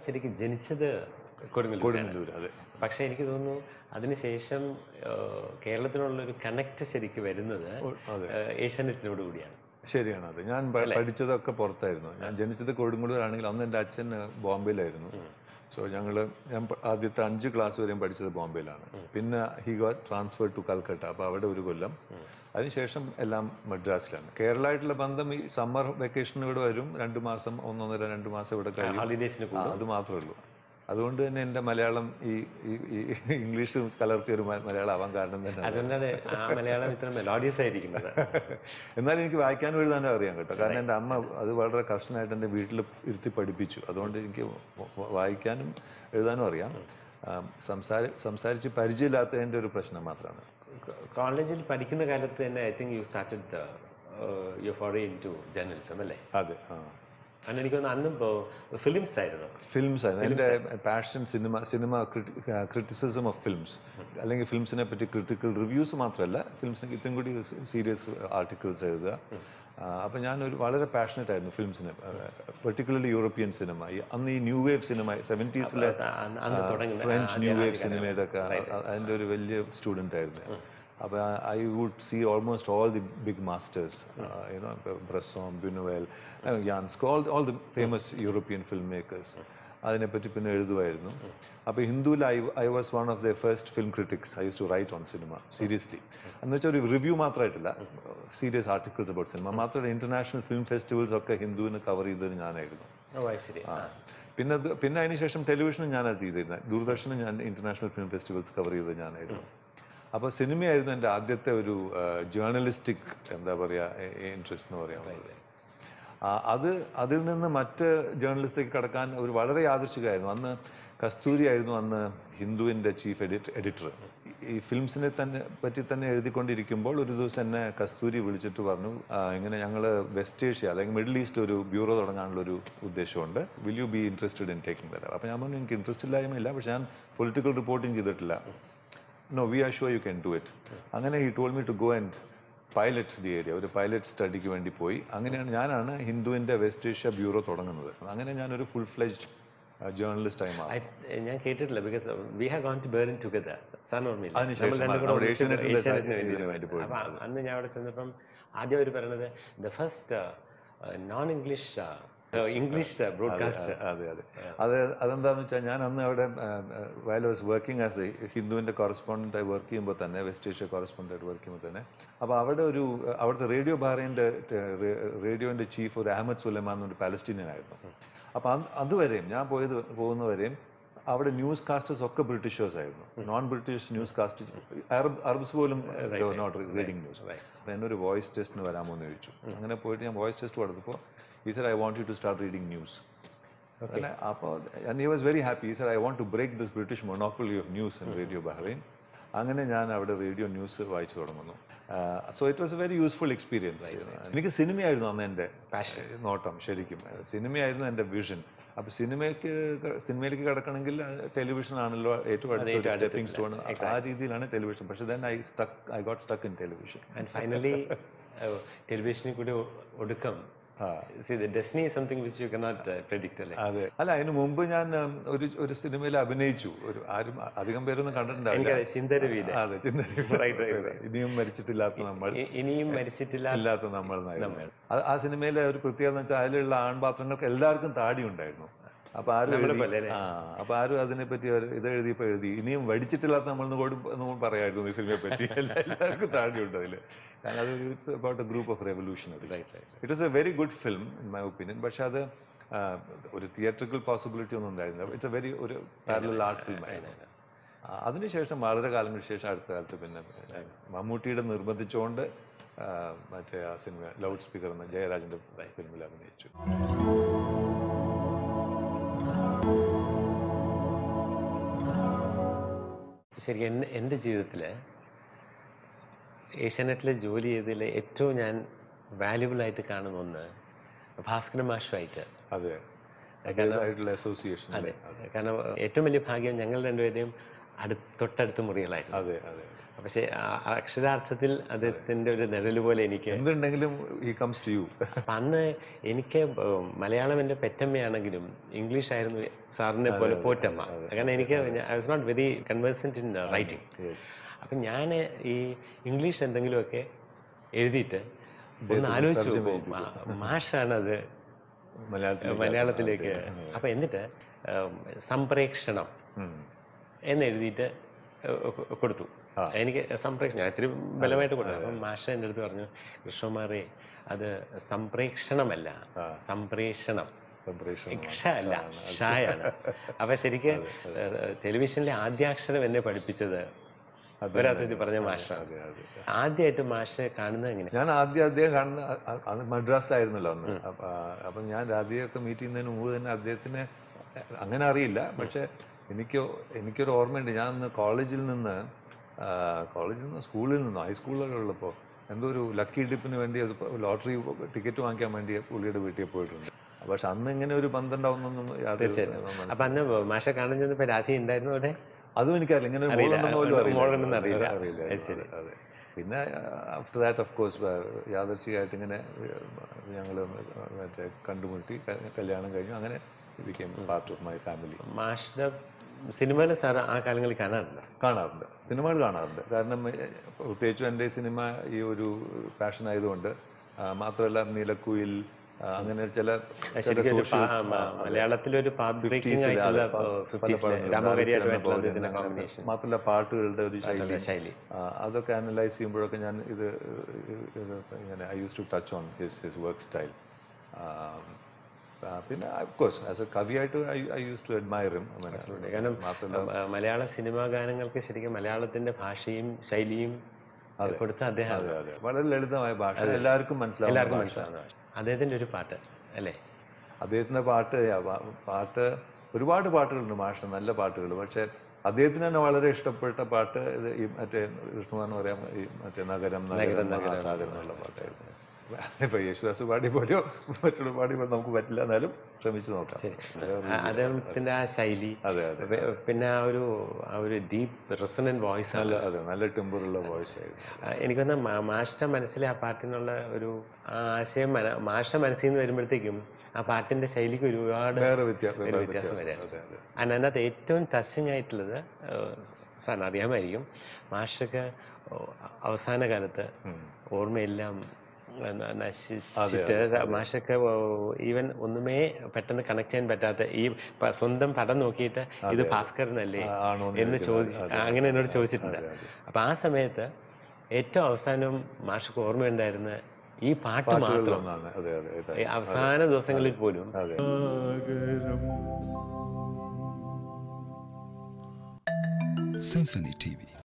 ശരിക്കും ജനിച്ചത് കൊടുങ്ങല്ലൂർ കൊടുങ്ങല്ലൂർ അതെ പക്ഷേ എനിക്ക് തോന്നുന്നു അതിനുശേഷം ഏഹ്, കേരളത്തിനുള്ളൊരു കണക്ട് ശരിക്കും വരുന്നത് ഓ, അതെ ഏഹ്, ഏഷ്യാനെറ്റിനോട് കൂടിയാണ് ശരിയാണ് അത് ഞാൻ പ- പഠിച്ചതൊക്കെ പുറത്തായിരുന്നു ഞാൻ ജനിച്ചത് കൊടുങ്ങല്ലൂർ ആണെങ്കിൽ അന്ന് എൻ്റെ അച്ഛൻ ബോംബെയിലായിരുന്നു സോ ഞങ്ങൾ ഞാൻ പ- ആദ്യത്തെ അഞ്ച് ക്ലാസ് വരെയും പഠിച്ചത് ബോംബെയിലാണ് പിന്നെ he got transfer to Calcutta അപ്പോൾ അവിടെ ഒരു കൊല്ലം അതിനുശേഷം എല്ലാം മദ്രാസിലാണ് കേരളമായിട്ടുള്ള ബന്ധം ഈ സമ്മർ വെക്കേഷൻ ഇവിടെ വരും രണ്ട് മാസം ഒന്നൊന്നര രണ്ട് മാസം ഇവിടെ കഴിയും ഹോളിഡേസിന് ആ, അത് മാത്രമേ ഉള്ളൂ അതുകൊണ്ട് തന്നെ എൻ്റെ മലയാളം ഈ ഈ- ഈ ഇംഗ്ലീഷ് കലർത്തിയ ഒരു മ- മലയാളം ആവാൻ കാരണം തന്നെ അതാണ്. അതുകൊണ്ടാണ് ആ മലയാളം ഇത്ര മെലോഡിയസ് ആയിരിക്കുന്നത് എന്നാലും എനിക്ക് വായിക്കാനും എഴുതാനും അറിയാം കേട്ടോ കാരണം എൻ്റെ അമ്മ അത് വളരെ കർശനമായിട്ട് എൻ്റെ വീട്ടിൽ ഇരുത്തി പഠിപ്പിച്ചു അതുകൊണ്ട് എനിക്ക് വ- വ- വായിക്കാനും എഴുതാനും അറിയാം ആ, സംസാരി സംസാരിച്ച് പരിചയമില്ലാത്തതിൻ്റെ ഒരു പ്രശ്നം മാത്രമാണ് കോളേജിൽ പഠിക്കുന്ന കാലത്ത് തന്നെ I think you started you foray into journalism അല്ലേ അതെ ആ കാരണം എനിക്ക് തോന്നുന്നു അന്ന് ഫിലിംസ് ആയിരുന്നു ഫിലിംസ് ആണ് എൻ്റെ passion cinema cinema criticism of films അല്ലെങ്കിൽ ഫിലിംസിനെ പറ്റി ക്രിട്ടിക്കൽ റിവ്യൂസ് മാത്രമല്ല ഫിലിംസിന് ഇതും കൂടി സീരിയസ് ആർട്ടിക്കിൾസ് എഴുതുക അപ്പം ഞാനൊരു വളരെ പാഷനറ്റ് ആയിരുന്നു ഫിലിംസിന് പെർട്ടിക്കുലർലി യൂറോപ്യൻ സിനിമ ഈ അന്ന് ഈ ന്യൂ വേവ് സിനിമ സെവൻറ്റീസിലെ അന്ന് അന്ന് തുടങ്ങുന്ന ഫ്രഞ്ച് ന്യൂ വേവ് സിനിമയിലൊക്കെ അതിൻ്റെ ഒരു വലിയ സ്റ്റുഡൻ്റ് ആയിരുന്നു അപ്പോൾ I would see almost all the big masters you know Bresson Bunuel യാൻസ്കോ all all the famous European film makers അതിനെപ്പറ്റി പിന്നെ എഴുതുമായിരുന്നു അപ്പോൾ ഹിന്ദുവിൽ I I was one of the first film critics I used to write on cinema seriously എന്ന് വെച്ചാൽ ഒരു review മാത്രമായിട്ടില്ല സീരിയസ് ആർട്ടിക്കിൾസ് അബൌട്ട് സിനിമ മാത്രമല്ല ഇൻ്റർനാഷണൽ ഫിലിം ഫെസ്റ്റിവൽസ് ഒക്കെ ഹിന്ദുവിന് കവർ ചെയ്തത് ഞാനായിരുന്നു ഓ അത് ശരി ആ. പിന്നെ അത് പിന്നെ അതിനുശേഷം ടെലിവിഷനും ഞാനത് ചെയ്തിരുന്നത് ദൂരദർശനും ഞാൻ ഇന്റർനാഷണൽ ഫിലിം ഫെസ്റ്റിവൽസ് കവർ ചെയ്തത് ഞാനായിരുന്നു അപ്പോൾ സിനിമയായിരുന്നു എൻ്റെ ആദ്യത്തെ ഒരു ജേർണലിസ്റ്റിക് എന്താ പറയുക ഇൻട്രസ്റ്റ് എന്ന് പറയാം ആ, അത് അതിൽ നിന്ന് മറ്റ് ജേർണലിസ്റ്റിലേക്ക് കടക്കാൻ ഒരു വളരെ യാദൃശികമായിരുന്നു അന്ന് കസ്തൂരി ആയിരുന്നു അന്ന് ഹിന്ദുവിൻ്റെ ചീഫ് എഡിറ്റ് എഡിറ്റർ ഈ ഫിലിംസിനെ തന്നെ പറ്റി തന്നെ എഴുതിക്കൊണ്ടിരിക്കുമ്പോൾ ഒരു ദിവസം എന്നെ കസ്തൂരി വിളിച്ചിട്ട് പറഞ്ഞു "ആ, ഇങ്ങനെ ഞങ്ങൾ വെസ്റ്റ് ഏഷ്യ അല്ലെങ്കിൽ മിഡിൽ ഈസ്റ്റിൽ ഒരു ബ്യൂറോ തുടങ്ങാനുള്ള ഒരു ഉദ്ദേശമുണ്ട് will you be interested in taking that അപ്പോൾ ഞാൻ പറഞ്ഞു എനിക്ക് ഇൻട്രസ്റ്റ് ഇല്ലായ്മയില്ല പക്ഷേ ഞാൻ പൊളിറ്റിക്കൽ റിപ്പോർട്ടിംഗ് ചെയ്തിട്ടില്ല no we are sure you can do it അങ്ങനെ he told me to go and pilot the area ഒരു പൈലറ്റ് സ്റ്റഡിക്ക് വേണ്ടി പോയി അങ്ങനെയാണ് ഞാനാണ് ഹിന്ദുവിൻ്റെ വെസ്റ്റ് ഏഷ്യ ബ്യൂറോ തുടങ്ങുന്നത് അങ്ങനെ ഞാനൊരു ഫുൾ ഫ്ലെജ്ഡ് ജേർണലിസ്റ്റായി മാറി I- ഞാൻ കേട്ടിട്ടില്ല because we have gone to Bahrain together സാറിന് ഓർമ്മയില്ല അതിനുശേഷം നമ്മൾ രണ്ടും കൂടെ അവിടെ ഒന്നിച്ച് ഏഷ്യാനെറ്റിലെ ഏഷ്യാനെറ്റിന് ഇതിന് വേണ്ടി വേണ്ടി പോയി. അപ്പൊ അന്ന് ഞാൻ അവിടെ ചെന്നപ്പം ആദ്യം അവർ പറയണത് the first non English English broadcast അതെ അതെ അത് അതെന്താന്ന് വെച്ചാൽ ഞാൻ അന്ന് അവിടെ വയൽ വാസ് വർക്കിംഗ് ആസ് ഹിന്ദുവിൻ്റെ കോറസ്പോണ്ടൻ്റായി വർക്ക് ചെയ്യുമ്പോൾ തന്നെ വെസ്റ്റ് ഏഷ്യ കോറസ്പോണ്ടൻ്റായിട്ട് വർക്ക് ചെയ്യുമ്പോൾ തന്നെ അപ്പോൾ അവിടെ ഒരു അഹ് അവിടുത്തെ റേഡിയോ ബാറിൻ്റെ റേഡിയോൻ്റെ ചീഫ് ഒരു അഹമ്മദ് സുലൈമാൻ എന്നൊരു പാലസ്റ്റീനിയൻ ആയിരുന്നു അപ്പോൾ അത് അതുവരെയും ഞാൻ പോയത് പോകുന്നവരെയും അവിടെ ന്യൂസ് കാസ്റ്റേഴ്സ് ഒക്കെ ബ്രിട്ടീഷേഴ്സ് ആയിരുന്നു non British newscast Arab Arabs പോലും നോട്ട് റീഡിംഗ് ന്യൂസ് അപ്പോൾ എന്നൊരു വോയിസ് ടെസ്റ്റിന് വരാമോ എന്ന് ചോദിച്ചു അങ്ങനെ പോയിട്ട് ഞാൻ വോയിസ് ടെസ്റ്റ് കൊടുത്തപ്പോൾ ഈ sir I want you to start reading news അങ്ങനെ അപ്പോൾ and he was very happy sir I want to break this British monopoly of news in radio Bahrain അങ്ങനെ ഞാൻ അവിടെ റേഡിയോ ന്യൂസ് വായിച്ചു തുടങ്ങുന്നു so it was a very useful experience എനിക്ക് സിനിമയായിരുന്നു അന്ന് എൻ്റെ പാഷൻ നോട്ടം ശരിക്കും സിനിമയായിരുന്നു എൻ്റെ വിഷൻ അപ്പോൾ സിനിമയ്ക്ക് ക- സിനിമയിലേക്ക് കിടക്കണമെങ്കിൽ ടെലിവിഷൻ ആണല്ലോ ഏറ്റവും അടുത്ത സ്റ്റെപ്പിംഗ് സ്റ്റോൺ ആ രീതിയിലാണ് ടെലിവിഷൻ പക്ഷേ then I stuck I got stuck in television and finally ടെലിവിഷനിൽ കൂടി ഒ- ഒടുക്കം see the destiny something which you cannot predict അല്ലേ അതെ അല്ല അതിന് മുമ്പ് ഞാൻ ഉം, ഒരു ഒരു സിനിമയിൽ അഭിനയിച്ചു ഒരു ആരും അധികം പേരൊന്നും കണ്ടിട്ടുണ്ടാവില്ല എനിക്കറിയാം ചിന്തരവിയിലെ അതെ ചിന്തയിൽ Right, right, right. ഇനിയും മരിച്ചിട്ടില്ലാത്ത നമ്മൾ ഇ- ഇനിയും മരിച്ചിട്ടില്ല ഇല്ലാത്ത നമ്മൾ എന്നായിരുന്നു. അത് ആ സിനിമയിലെ ഒരു പ്രത്യേകത എന്ന് വെച്ചാൽ അതിലുള്ള ആൺപാത്രങ്ങൾക്ക് എല്ലാവർക്കും താടി ഉണ്ടായിരുന്നു അപ്പൊ ആരും നമ്മളെ എഴുതി- പോലെ അല്ലേ? ആ അപ്പൊ ആരും അതിനെപ്പറ്റി ഒരു ഇത് എഴുതിയപ്പോ എഴുതി ഇനിയും വടിച്ചിട്ടില്ലാത്ത നമ്മൾ നമ്മൾ പറയായിരുന്നു ഈ സിനിമയെ പറ്റി എല്ലാ- എല്ലാവർക്കും താടി ഉണ്ട് അതില് കാരണം അത് it's about a group of revolution it was a very good film in my opinion പക്ഷെ അത് ആ, ഒരു തിയേറ്ററിക്കൽ പോസിബിലിറ്റി ഒന്നും ഉണ്ടായിരുന്നില്ല ഇറ്റ്സ് എ വെരി ഒരു പാരലൽ ആർട്ട് ഫിലിം ആയിരുന്നു ആ, അതിനുശേഷം വളരെ കാലങ്ങൾക്ക് ശേഷം അടുത്ത കാലത്ത് പിന്നെ മമ്മൂട്ടിയുടെ നിർബന്ധിച്ചുകൊണ്ട് ആ, മറ്റേ ആ സിനിമ ലൗഡ് സ്പീക്കർ എന്ന ജയരാജന്റെ ഫിലിമിൽ അഭിനയിച്ചു ശരി എൻ്റെ എൻ്റെ ജീവിതത്തിൽ ഏഷ്യാനെറ്റിൽ ജോലി ചെയ്തതിൽ ഏറ്റവും ഞാൻ വാല്യുബിൾ ആയിട്ട് കാണുന്ന ഒന്ന് ഭാസ്കര മാഷുമായിട്ട് അതെ ആയിട്ടുള്ള അസോസിയേഷൻ അതെ കാരണം ഏറ്റവും വലിയ ഭാഗ്യം ഞങ്ങൾ രണ്ടുപേരെയും അടു തൊട്ടടുത്ത മുറികളായിരുന്നു അതെ അതെ പക്ഷേ ആ- ആ അക്ഷരാർത്ഥത്തിൽ അദ്ദേഹത്തിൻ്റെ ഒരു നിഴൽ പോലെ എനിക്ക് എന്തുണ്ടെങ്കിലും ഈ കംസ് ടു യു അപ്പം അന്ന് എനിക്ക് ഉം, മലയാളം എൻ്റെ പെറ്റമ്മയാണെങ്കിലും ഇംഗ്ലീഷ് ആയിരുന്നു സാറിനെ പോലെ പോറ്റമ്മ കാരണം എനിക്ക് I was not very conversant in writing അപ്പം ഞാൻ ഈ ഇംഗ്ലീഷ് എന്തെങ്കിലുമൊക്കെ എഴുതിയിട്ട് ഒന്ന് ആലോചിച്ച് നോക്കും മാ- മാഷാണത് മലയാളത്തിൽ മലയാളത്തിലേക്ക് അപ്പം എന്നിട്ട് ഉം, സംപ്രേക്ഷണം എന്ന് എഴുതിയിട്ട് ഏഹ് കൊ- കൊടുത്തു ആ. എനിക്ക് സംപ്രേക്ഷണം ഞാൻ ഇത്തിരി ബലമായിട്ട് കൊടുത്തു അപ്പം മാഷ എൻ്റെ അടുത്ത് പറഞ്ഞു കൃഷ്ണകുമാറേ അത് സംപ്രേക്ഷണമല്ല ആ. സംപ്രേഷണം സംപ്രേഷണം ക്ഷ അല്ല ഷായാണ് അപ്പൊ ശരിക്ക് ഏഹ് ടെലിവിഷനിലെ ആദ്യാക്ഷരം എന്നെ പഠിപ്പിച്ചത് ഒരർത്ഥത്തിൽ പറഞ്ഞ മാഷാണ് അതെ അതെ ആദ്യമായിട്ട് മാഷ് കാണുന്നത് എങ്ങനെ ഞാൻ ആദ്യം അദ്ദേഹം കാണുന്ന അ- അ- അന്ന് മദ്രാസിലായിരുന്നല്ലോ അന്ന് അപ്പ- ആ, അപ്പം ഞാൻ രാധികയൊക്കെ മീറ്റ് ചെയ്യുന്നതിന് മുമ്പ് തന്നെ അദ്ദേഹത്തിന് അങ്ങനെ അറിയില്ല പക്ഷെ എനിക്ക് എനിക്കൊരു ഓർമ്മയുണ്ട് ഞാൻ അന്ന് കോളേജിൽ നിന്ന് ആ, കോളേജിൽ നിന്ന് സ്കൂളിൽ നിന്നോ ഹൈസ്കൂളിലൊക്കെ ഉള്ളപ്പോൾ എന്തോ ഒരു ലക്കി ഡിപ്പിന് വേണ്ടി അത് ലോട്ടറി ടിക്കറ്റ് വാങ്ങിക്കാൻ വേണ്ടി പുള്ളിയുടെ വീട്ടിൽ പോയിട്ടുണ്ട് പക്ഷെ അന്ന് ഇങ്ങനെ ഒരു ബന്ധമുണ്ടാവുന്നൊന്നും യാതൊരു തീർച്ചയായിട്ടും അപ്പൊ അന്ന് മാഷെ കാണാൻ ചെന്നപ്പോ രാധ ഉണ്ടായിരുന്നു അവിടെ അതും എനിക്കറിയില്ല ഇങ്ങനെ ഒരു അറിയില്ല. മോളുണ്ടെന്ന് പോലും അറിയില്ല. മോളുണ്ടെന്ന് അറിയില്ല. അറിയില്ല അത് ശരി. അതെ, അതെ പിന്നെ ആഫ്റ്റർ ദാറ്റ് ഓഫ് കോഴ്സ് യാദർച്ഛികമായിട്ട് ഇങ്ങനെ ഞങ്ങൾ മറ്റേ കണ്ടുമുട്ടി ക- കല്യാണം കഴിഞ്ഞു അങ്ങനെ became part of my family മാഷിന്റെ സിനിമയിലെ സാർ ആ കാലങ്ങളിൽ കാണാറില്ല കാണാറുണ്ട് സിനിമകൾ കാണാറുണ്ട് കാരണം എ, പ്രത്യേകിച്ചും എൻ്റെ സിനിമ ഈ ഒരു പാഷൻ ആയതുകൊണ്ട് ആ, മാത്രമല്ല നീലക്കുയിൽ ആ, അങ്ങനെ ചില ചില ശരിക്കും ഒരു socials, പാ- മ- ആ, മലയാളത്തിൽ ഒരു പാത്ത് ബ്രേക്കിംഗ് 50s ല് ആയിട്ടുള്ള അത് പ- പല ഫിഫ്റ്റീസിലെ പടങ്ങളും രാമകരിയായിട്ടുള്ള ലാൽജി അദ്ദേഹത്തിന്റെ അങ്ങനെ കോമ്പിനേഷൻ മാത്രമല്ല പാട്ടുകളുടെ ഒരു ശൈലി ശൈലി ആ, അതൊക്കെ അനലൈസ് ചെയ്യുമ്പോഴൊക്കെ ഞാൻ ഇത് ഇത് ഇങ്ങനെ I used to touch on his his work style പിന്നെ കോഴ്സ് ആസ് എ കവിയായിട്ട് ഐ യൂസ് ടു അഡ്മയർ കാരണം മാത്രമല്ല മ- മലയാള സിനിമാ ഗാനങ്ങൾക്ക് ശരിക്കും മലയാളത്തിന്റെ ഭാഷയും ശൈലിയും കൊടുത്ത അദ്ദേഹം അതെ അതെ വളരെ ലളിതമായ ഭാഷ എല്ലാവർക്കും മനസ്സിലാവും എല്ലാവർക്കും മനസ്സിലാവുന്ന ഭാഷ അദ്ദേഹത്തിന്റെ ഒരു പാട്ട് അല്ലേ അദ്ദേഹത്തിൻ്റെ പാട്ട് ആ, പാ- പാട്ട് ഒരുപാട് പാട്ടുകളുണ്ട് മാഷ നല്ല പാട്ടുകൾ പക്ഷേ അദ്ദേഹത്തിന് തന്നെ വളരെ ഇഷ്ടപ്പെട്ട പാട്ട് ഇത് ഈ മറ്റേ വിഷ്ണുവാന്ന് പറയാം ഈ മറ്റേ നഗരം നഗരം മഹാസാഗരം എന്നുള്ള പാട്ടായിരുന്നു ഇപ്പൊ യേശുദാസ് പാടി പോലെയോ മറ്റുള്ള പാടി പോലെ നമുക്ക് പറ്റില്ല എന്നാലും ശ്രമിച്ചു നോക്കാം ആ- അദ്ദേഹത്തിന്റെ ആ ശൈലി അതെ അതെ പി- പിന്നെ ആ ഒരു ആ ഒരു ഡീപ്പ് റെസണന്റ് വോയിസ് ആണ് നല്ല അതെ നല്ല ടിമ്പറുള്ള വോയിസ് ആയിരുന്നു ആ, എനിക്കൊന്ന് മാഷ്ട മനസ്സിലെ ആ പാട്ടിനുള്ള ഒരു ആ ആശയം മന- മാഷ്ട മനസ്സിൽ നിന്ന് വരുമ്പോഴത്തേക്കും ആ പാട്ടിന്റെ ശൈലിക്ക് ഒരുപാട് വേറെ വ്യത്യാസം ഒരു വേറെ വ്യത്യാസം വ്യത്യാസം വരാണ് അതെ അതെ and അതിനകത്ത് ഏറ്റവും ടച്ചിങ് ആയിട്ടുള്ളത് സാറിന് അറിയാമായിരിക്കും മാഷൊക്കെ അവസാന കാലത്ത് ഉം. ഓർമ്മയെല്ലാം ന- നശിച്ചിട്ട് മാഷൊക്കെ ഈവൻ ഒന്നുമേ പെട്ടെന്ന് കണക്ട് ചെയ്യാൻ പറ്റാത്ത ഈ പ- സ്വന്തം പടം നോക്കിയിട്ട് ഇത് ഭാസ്കരനല്ലേ ആ, ആണോ എന്ന് ചോദിച്ചു അങ്ങനെ എന്നോട് ചോദിച്ചിട്ടുണ്ട് അതെ, അതെ. അപ്പൊ ആ സമയത്ത് ഏറ്റവും അവസാനം മാഷക്ക് ഓർമ്മയുണ്ടായിരുന്ന ഈ പാട്ട് മാത്രം ഒന്നാണ് അതെ അതെ അതെ ഈ അവസാന ദിവസങ്ങളിൽ പോലും അതെ Symphony TV